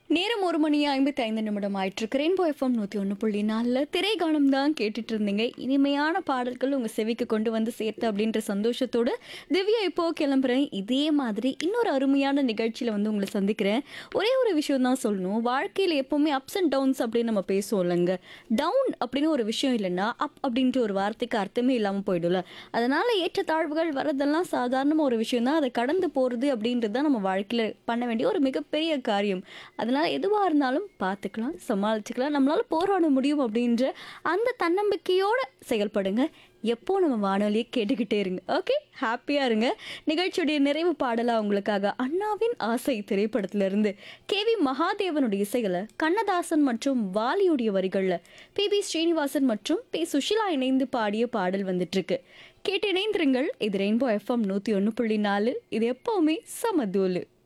நேரம் ஒரு மணி ஐம்பத்தி ஐந்து நிமிடம் ஆயிட்டு ரெயின்போ எஃப்எம் நூற்றி ஒன்று புள்ளி நாலில் திரைகானம் தான் கேட்டுட்டு இருந்தீங்க இனிமையான பாடல்கள் உங்கள் செவிக்கு கொண்டு வந்து சேர்த்து அப்படின்ற சந்தோஷத்தோடு திவ்யா இப்போ கிளம்புறேன் இதே மாதிரி இன்னொரு அருமையான நிகழ்ச்சியில் வந்து உங்களை சந்திக்கிறேன் ஒரே ஒரு விஷயம் தான் சொல்லணும் வாழ்க்கையில் எப்போவுமே அப்ஸ் அண்ட் டவுன்ஸ் அப்படின்னு நம்ம பேசுவோம் இல்லைங்க டவுன் அப்படின்னு ஒரு விஷயம் இல்லைன்னா அப் அப்படின்ற ஒரு வார்த்தைக்கு அர்த்தமே இல்லாமல் போயிடும்ல அதனால் ஏற்றத்தாழ்வுகள் வரதெல்லாம் சாதாரணமாக ஒரு விஷயம் தான் அதை கடந்து போகிறது அப்படின்றது தான் நம்ம வாழ்க்கையில் பண்ண வேண்டிய ஒரு மிகப்பெரிய காரியம் அதனால் எதுவாக இருந்தாலும் பார்த்துக்கலாம் சமாளிச்சுக்கலாம் நம்மளால் போராட முடியும் அப்படின்ற அந்த தன்னம்பிக்கையோடு செயல்படுங்க எப்போ நம்ம வானொலியை கேட்டுக்கிட்டே இருங்க ஓகே ஹாப்பியாக இருங்க நிகழ்ச்சியுடைய நிறைவு பாடலாக உங்களுக்காக அண்ணாவின் ஆசை திரைப்படத்திலிருந்து கே வி மகாதேவனுடைய இசைகளை கண்ணதாசன் மற்றும் வாலியுடைய வரிகளில் பி பி ஸ்ரீனிவாசன் மற்றும் பி சுஷிலா இணைந்து பாடிய பாடல் வந்துட்டு இருக்கு கேட்டு இணைந்திருங்கள் இது ரெயின்போ எஃப்எம் நூற்றி ஒன்று புள்ளி நாலு இது எப்போவுமே சமதூலு